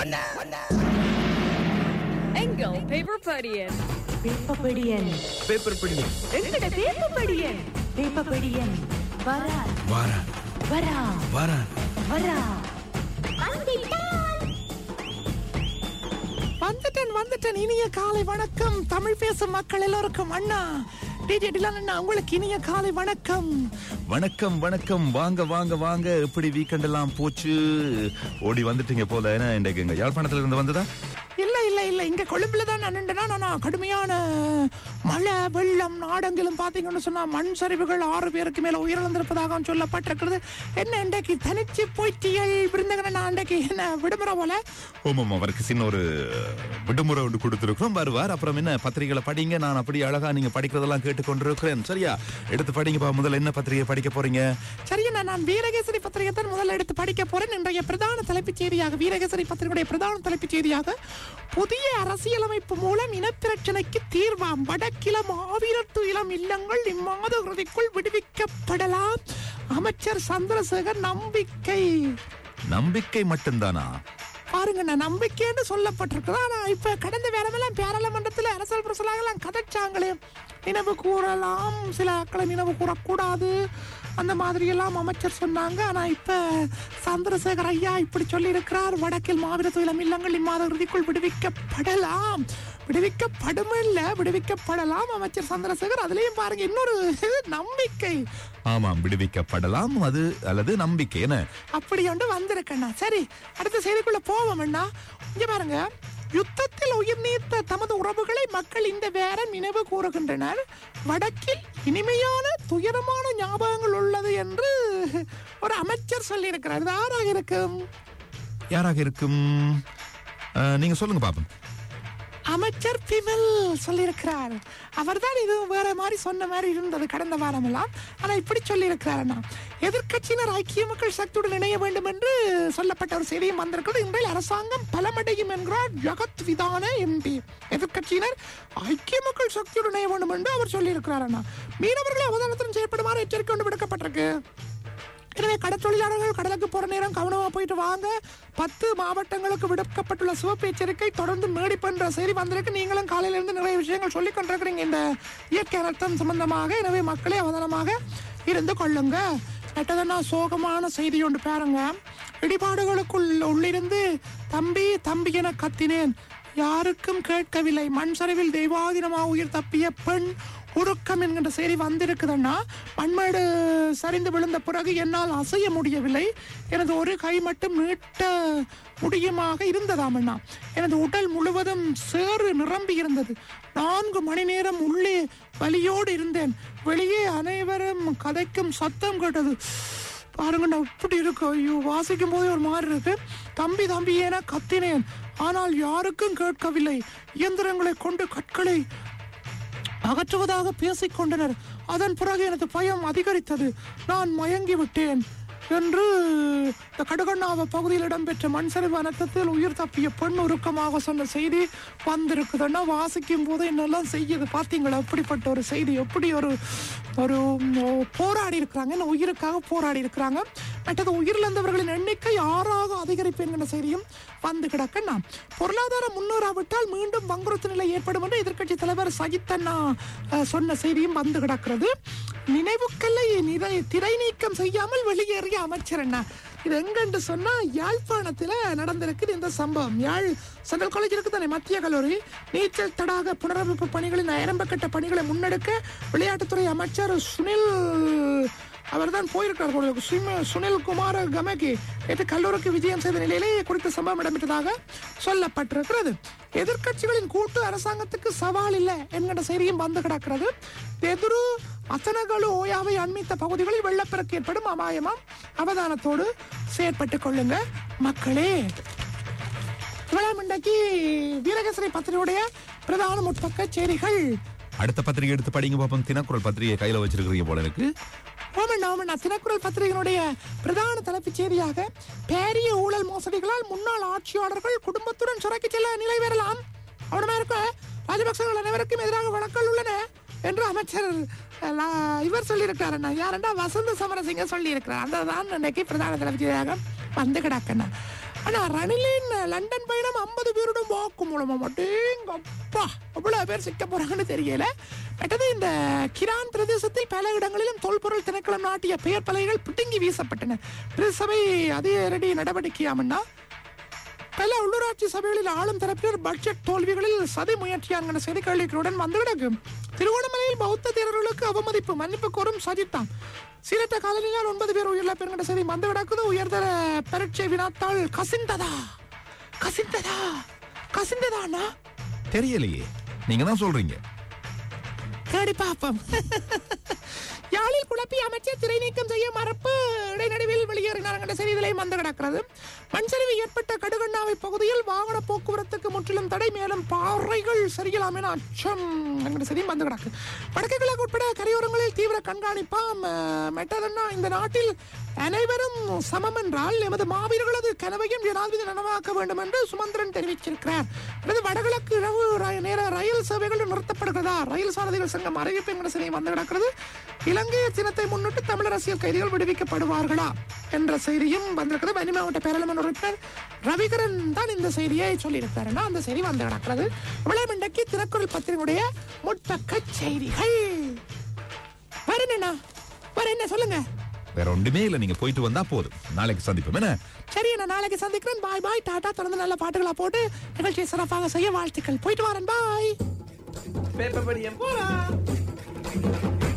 எங்கள் paper படியன் பேப்பபடியன் paper பிடி எங்கட பேப்பபடியன் பேப்பபடியன் வரா வாரா வரா வாரா வரா வந்துட்டேன் வந்துட்டேன் இனிய காலை வணக்கம் தமிழ் பேசும் மக்கள் எல்லோருக்கும் அண்ணா டிஜே டிலான் அண்ணா உங்களுக்கு இனிய காலை வணக்கம் வணக்கம் வணக்கம் வாங்க வாங்க வாங்க எப்படி வீக்கெண்ட் எல்லாம் போச்சு ஓடி வந்துட்டீங்க போல என்ன இன்றைக்கு எங்க யாழ்ப்பாணத்துல இருந்து வந்ததா இல்ல இல்ல இல்ல இங்க கொழும்புல தான் நான் நான் கடுமையான மழை வெள்ளம் நாடெங்கிலும் பாத்தீங்கன்னு சொன்னா மண் சரிவுகள் ஆறு பேருக்கு மேல உயிரிழந்திருப்பதாக சொல்லப்பட்டிருக்கிறது என்ன இன்றைக்கு தனிச்சு போய்த்தியல் விருந்தகன் நான் இன்றைக்கு என்ன விடுமுறை போல ஓமாம் அவருக்கு சின்ன ஒரு விடுமுறை ஒன்று கொடுத்துருக்கிறோம் வருவார் அப்புறம் என்ன பத்திரிகைகளை படிங்க நான் அப்படி அழகா நீங்க படிக்கிறதெல்லாம் கேட்டுக்கொண்டிருக்கிறேன் சரியா எடுத்து படிங்கப்பா முதல்ல என்ன பத்திரிகை படிக்க போறீங்க சரி நான் நான் வீரகேசரி பத்திரிகை தான் முதல்ல எடுத்து படிக்க போறேன் இன்றைய பிரதான தலைப்புச் செய்தியாக வீரகேசரி பத்திரிகையுடைய பிரதான தலைப்புச் செய்தியாக புதிய அரசியலமைப்பு மூலம் இனப்பிரச்சனைக்கு தீர்வாம் வடக்கில மாவீரர் துயிலம் இல்லங்கள் இம்மாத இறுதிக்குள் விடுவிக்கப்படலாம் அமைச்சர் சந்திரசேகர் நம்பிக்கை நம்பிக்கை மட்டும்தானா பாருங்க நான் நம்பிக்கைன்னு சொல்லப்பட்டிருக்குது ஆனா இப்ப கடந்த வேறமெல்லாம் பாராளுமன்றத்தில் அரசல் புரசலாகலாம் கதைச்சாங்களே நினைவு கூறலாம் சில ஆட்களை நினைவு கூறக்கூடாது அந்த மாதிரி எல்லாம் அமைச்சர் சொன்னாங்க ஆனா இப்ப சந்திரசேகர் ஐயா இப்படி சொல்லி இருக்கிறார் வடக்கில் மாவீர துயிலம் இல்லங்கள் இம்மாத இறுதிக்குள் விடுவிக்கப்படலாம் விடுவிக்கப்படும் இல்ல விடுவிக்கப்படலாம் அமைச்சர் சந்திரசேகர் அதுலயும் பாருங்க இன்னொரு நம்பிக்கை ஆமாம் விடுவிக்கப்படலாம் அது அல்லது நம்பிக்கை என்ன அப்படி ஒன்று வந்திருக்கண்ணா சரி அடுத்த செய்திக்குள்ள போவோம் அண்ணா இங்க பாருங்க யுத்தத்தில் உயிர் நீத்த தமது உறவுகளை மக்கள் இந்த வேரம் நினைவு கூறுகின்றனர் வடக்கில் இனிமையான துயரமான ஞாபகங்கள் உள்ளது என்று ஒரு அமைச்சர் சொல்லியிருக்கிறார் இது யாராக இருக்கும் யாராக இருக்கும் அஹ், நீங்க சொல்லுங்க பாப்போம் அமைச்சர் பிமல் சொல்லியிருக்கிறார் அவர்தான் இது வேற மாதிரி சொன்ன மாதிரி இருந்தது கடந்த வாரமெல்லாம் ஆனா இப்படி சொல்லியிருக்கிறார் அண்ணா எதிர்க்கட்சியினர் ஐக்கிய மக்கள் சக்தியுடன் இணைய வேண்டும் என்று சொல்லப்பட்ட ஒரு செய்தியும் வந்திருக்கிறது இன்றைய அரசாங்கம் பலமடையும் என்கிறார் ஜகத் விதான எம்பி எதிர்க்கட்சியினர் ஐக்கிய மக்கள் சக்தியுடன் இணைய வேண்டும் என்று அவர் சொல்லியிருக்கிறார் அண்ணா மீனவர்களை அவதானத்துடன் செயல்படுமாறு எச்சரிக்கை ஒன்று விடுக்கப்பட்டிருக்கு எனவே கடற்தொழிலாளர்கள் கடலுக்கு போற நேரம் கவனமா போயிட்டு வாங்க பத்து மாவட்டங்களுக்கு விடுக்கப்பட்டுள்ள சிவப்பு எச்சரிக்கை தொடர்ந்து நீடிப்புன்ற செய்தி வந்திருக்கு நீங்களும் காலையில இருந்து நிறைய விஷயங்கள் சொல்லிக் கொண்டிருக்கிறீங்க இந்த இயற்கை அனர்த்தம் சம்பந்தமாக எனவே மக்களே அவதானமாக இருந்து கொள்ளுங்க நட்டதனா சோகமான செய்தி ஒன்று பாருங்க இடிபாடுகளுக்குள் உள்ளிருந்து தம்பி தம்பி என கத்தினேன் யாருக்கும் கேட்கவில்லை மண் சரிவில் தெய்வாதீனமாக உயிர் தப்பிய பெண் உருக்கம் என்கின்ற செய்தி வந்திருக்குதுன்னா மண்மேடு சரிந்து விழுந்த பிறகு என்னால் அசைய முடியவில்லை எனது ஒரு கை மட்டும் நீட்ட முடியுமாக இருந்ததாமண்ணா எனது உடல் முழுவதும் சேறு நிரம்பி இருந்தது நான்கு மணி நேரம் உள்ளே வலியோடு இருந்தேன் வெளியே அனைவரும் கதைக்கும் சத்தம் கேட்டது பாருங்க நான் இப்படி இருக்கு ஐயோ வாசிக்கும் போதே ஒரு மாதிரி இருக்கு தம்பி தம்பி என கத்தினேன் ஆனால் யாருக்கும் கேட்கவில்லை இயந்திரங்களை கொண்டு கற்களை அகற்றுவதாக பேசிக் கொண்டனர் அதன் பிறகு எனது பயம் அதிகரித்தது நான் மயங்கி விட்டேன் என்று இந்த கடுகண்ணாவ பகுதியில் இடம்பெற்ற மண் சரிவு அனர்த்தத்தில் உயிர் தப்பிய பெண் உருக்கமாக சொன்ன செய்தி வந்திருக்குதுன்னா வாசிக்கும் போது என்னெல்லாம் செய்யுது பார்த்தீங்களா அப்படிப்பட்ட ஒரு செய்தி எப்படி ஒரு ஒரு ம், போராடி இருக்கிறாங்க என்ன உயிருக்காக போராடி இருக்கிறாங்க மற்றது உயிரிழந்தவர்களின் எண்ணிக்கை ஆறாக அதிகரிப்பு என்கிற செய்தியும் வந்து கிடக்கண்ணா பொருளாதார முன்னேறாவிட்டால் மீண்டும் வங்குறுத்து நிலை ஏற்படும் என்று எதிர்க்கட்சி தலைவர் சஜித் அண்ணா அஹ், சொன்ன செய்தியும் வந்து கிடக்கிறது நினைவுக்கல்லை நிறை திரை நீக்கம் செய்யாமல் வெளியேறிய அமைச்சர் அண்ணா இது எங்கன்னு சொன்னா யாழ்ப்பாணத்துல நடந்திருக்குது இந்த சம்பவம் யாழ் சென்ட்ரல் காலேஜ் இருக்கு தானே மத்திய கல்லூரி நீச்சல் தடாக புனரமைப்பு பணிகளின் ஆரம்பக்கட்ட பணிகளை முன்னெடுக்க விளையாட்டுத்துறை அமைச்சர் சுனில் அவர்தான் போயிருக்கார் போல இருக்கு. சும- சுனில் குமார் கமகி நேற்று கல்லூரிக்கு விஜயம் செய்த நிலையிலே குறித்த சம்பவம் இடம்பெற்றதாக சொல்லப்பட்டிருக்கிறது எதிர்க்கட்சிகளின் கூட்டு அரசாங்கத்துக்கு சவால் இல்லை என்கிற செய்தியும் வந்து கிடக்கிறது எதிரு அசனகளு ஓயாவை அண்மித்த பகுதிகளில் வெள்ளப்பெருக்கு ஏற்படும் அபாயமாம் அவதானத்தோடு செயற்பட்டுக் கொள்ளுங்க மக்களே இவ்வளவு இன்றைக்கு வீரகேசரி பத்திரிகையுடைய பிரதான முற்பக்க செய்திகள் அடுத்த பத்திரிகை எடுத்து படிங்க பாப்போம் தினக்குரல் பத்திரிகை கையில வச்சிருக்கிறீங்க போல இருக்கு ஓமன் ஓமன் தினக்குரல் பத்திரிகையினுடைய பிரதான தலைப்புச் செய்தியாக பேரிய ஊழல் மோசடிகளால் முன்னாள் ஆட்சியாளர்கள் குடும்பத்துடன் சிறைக்கு செல்ல நிலை பெறலாம் அவனமா இருக்க ராஜபக்சர்கள் அனைவருக்கும் எதிராக வழக்கல் உள்ளன என்று அமைச்சர் அஹ், லா- இவர் சொல்லியிருக்கிறார் அண்ணா யாருன்னா வசந்த சமரசிங்க சொல்லியிருக்கிறார் அந்த தான் இன்னைக்கு பிரதான தலைப்புச் செய்தியாக வந்து கிடக்கண்ணா ஆனா ரணிலின் லண்டன் பயணம் ஐம்பது பேருடன் வாக்கு மூலமா மட்டுங்கப்பா அவ்வளவு பேர் சிக்க போறாங்கன்னு தெரியல மற்றது இந்த கிரான் பிரதேசத்தில் பல இடங்களிலும் தொல்பொருள் திணைக்களம் நாட்டிய பெயர் பலகைகள் பிடுங்கி வீசப்பட்டன பிரசபை அதிரடி நடவடிக்கையாமன்னா பல உள்ளூராட்சி சபைகளில் ஆளும் தரப்பினர் பட்ஜெட் தோல்விகளில் சதி முயற்சியாங்கிற செய்தி கேள்விகளுடன் வந்து கிடக்கும் திருவண்ணாமலையில் பௌத்த தேரர்களுக்கு அவமதிப்பு மன்னிப்பு கோரும் சஜித்தான் சீரற்ற காலனியால் ஒன்பது பேர் உயிரிழப்பு என்கிற செய்தி வந்து கிடக்குது உயர்தர பரீட்சை வினாத்தாள் கசிந்ததா கசிந்ததா கசிந்ததாண்ணா தெரியலையே நீங்க தான் சொல்றீங்க தேடி பார்ப்போம் யாழில் குழப்பி அமைச்சர் திரை நீக்கம் செய்ய மறுப்பு இடைநடுவில் வெளியேறினார் என்ற செய்திகளையும் வந்து கிடக்கிறது மண் சரிவு ஏற்பட்ட கடுகண்ணாவை பகுதியில் வாகன போக்குவரத்துக்கு முற்றிலும் தடை மேலும் பாறைகள் சரியிலாம் என அச்சம் என்கிற செய்தியும் வந்து கிடக்கு வடக்கு கிழக்கு உட்பட கரையோரங்களில் தீவிர கண்காணிப்பாம் மெட்டதன்னா இந்த நாட்டில் அனைவரும் சமம் என்றால் எமது மாவீரர்களது கனவையும் ஜனாதிபதி நனவாக்க வேண்டும் என்று சுமந்திரன் தெரிவிச்சிருக்கிறார் அல்லது வடகிழக்கு இரவு ர- நேர ரயில் சேவைகள் நிறுத்தப்படுகிறதா ரயில் சாரதிகள் சங்கம் அறிவிப்பு என்கிற செய்தி வந்து கிடக்கிறது இலங்கை தினத்தை முன்னிட்டு தமிழ் அரசியல் கைதிகள் விடுவிக்கப்படுவார்களா என்ற செய்தியும் வந்திருக்கிறது வன்னி மாவட்ட பேரளமன்ற உறுப்பினர் ரவிகரன் தான் இந்த செய்தியை சொல்லியிருக்காருன்னா அந்த செய்தி வந்து கிடக்கிறது இவ்வளவு இன்றைக்கு திருக்குறள் பத்திரிகையுடைய முற்பக்க செய்திகள் வேற என்னண்ணா வேற என்ன சொல்லுங்க வேற ஒன்றுமே இல்ல நீங்க போயிட்டு வந்தா போதும் நாளைக்கு சந்திப்போம் என்ன சரி நான் நாளைக்கு சந்திக்கிறேன் பாய் பாய் டாடா தொடர்ந்து நல்ல பாட்டுகளா போட்டு நிகழ்ச்சியை சிறப்பாக செய்ய வாழ்த்துக்கள் போயிட்டு வரேன் பாய் பேப்பர் படியம் போலாம்